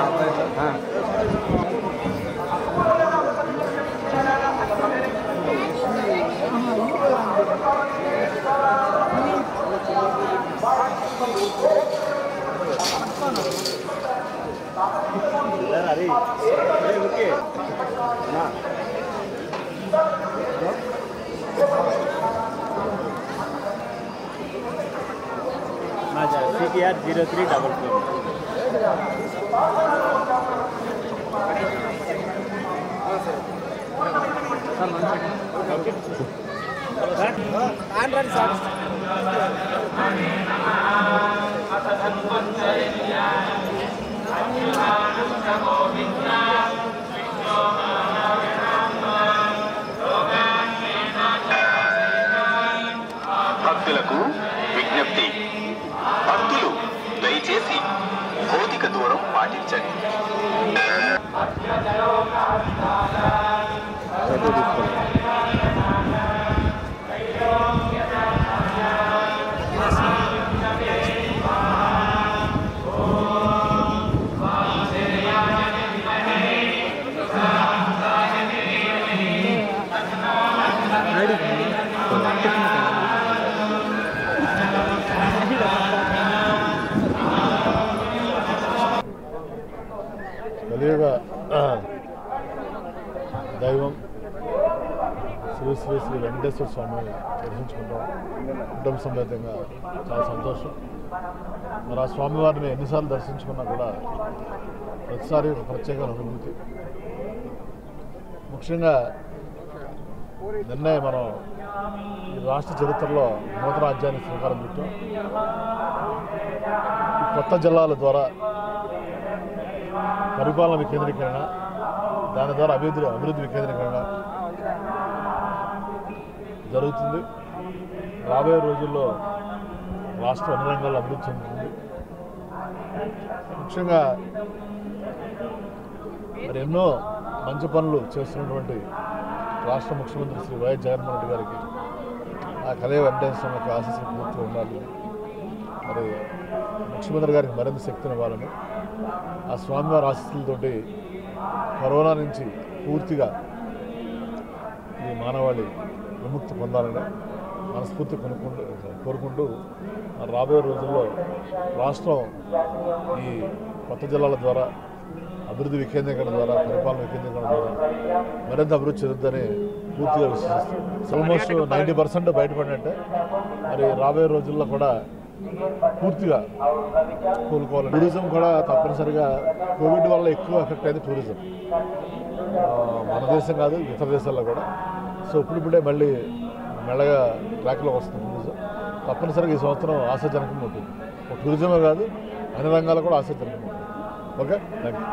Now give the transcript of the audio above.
CTR zero three double four భక్తులకు విజ్ఞప్తి భక్తులు దయచేసి భౌతిక దూరం పాటించండి కలియుగ దైవం శ్రీ శ్రీ శ్రీ వెంకటేశ్వర స్వామిని దర్శించుకుంటాం కుటుంబ సమేతంగా చాలా సంతోషం మరి ఆ స్వామివారిని ఎన్నిసార్లు దర్శించుకున్నా కూడా ప్రతిసారి ఒక ప్రత్యేక అనుభూతి ముఖ్యంగా నిన్నే మనం ఈ రాష్ట్ర చరిత్రలో నూతన అధ్యాయానికి శ్రీకారం చుట్టాం ఈ కొత్త జిల్లాల ద్వారా పరిపాలన వికేంద్రీకరణ దాని ద్వారా అభివృద్ధి అభివృద్ధి వికేంద్రీకరణ జరుగుతుంది రాబోయే రోజుల్లో రాష్ట్రం అన్ని రంగాల్లో అభివృద్ధి చెందుతుంది ముఖ్యంగా మరి ఎన్నో మంచి పనులు చేస్తున్నటువంటి రాష్ట్ర ముఖ్యమంత్రి శ్రీ వైఎస్ జగన్మోహన్ రెడ్డి గారికి ఆ కలయ వెంకటేశ్వర స్వామి యొక్క ఆశీస్సులు పూర్తిగా ఉండాలి మరి ముఖ్యమంత్రి గారికి మరింత శక్తిని ఇవ్వాలని ఆ స్వామివారి ఆశీస్సులతోటి కరోనా నుంచి పూర్తిగా ఈ మానవాళి విముక్తి పొందాలని మనస్ఫూర్తి కొనుక్కుంటూ కోరుకుంటూ రాబోయే రోజుల్లో రాష్ట్రం ఈ కొత్త జిల్లాల ద్వారా అభివృద్ధి వికేంద్రీకరణ ద్వారా పరిపాలన వికేంద్రీకరణ ద్వారా మరింత అభివృద్ధి చెందుతుందని పూర్తిగా విశ్వసిస్తాం ఆల్మోస్ట్ నైంటీ పర్సెంట్ బయటపడినట్టే మరి రాబోయే రోజుల్లో కూడా పూర్తిగా కోలుకోవాలి టూరిజం కూడా తప్పనిసరిగా కోవిడ్ వల్ల ఎక్కువ ఎఫెక్ట్ అయింది టూరిజం ఆ, మన దేశం కాదు ఇతర దేశాల్లో కూడా సో ఇప్పుడిప్పుడే మళ్ళీ మెల్లగా ట్రాక్లోకి వస్తుంది టూరిజం తప్పనిసరిగా ఈ సంవత్సరం ఆశాజనకంగా ఉంటుంది ఒక టూరిజమే కాదు అన్ని రంగాలు కూడా ఆశాజనకంగా ఉంటుంది ఓకే థ్యాంక్ యూ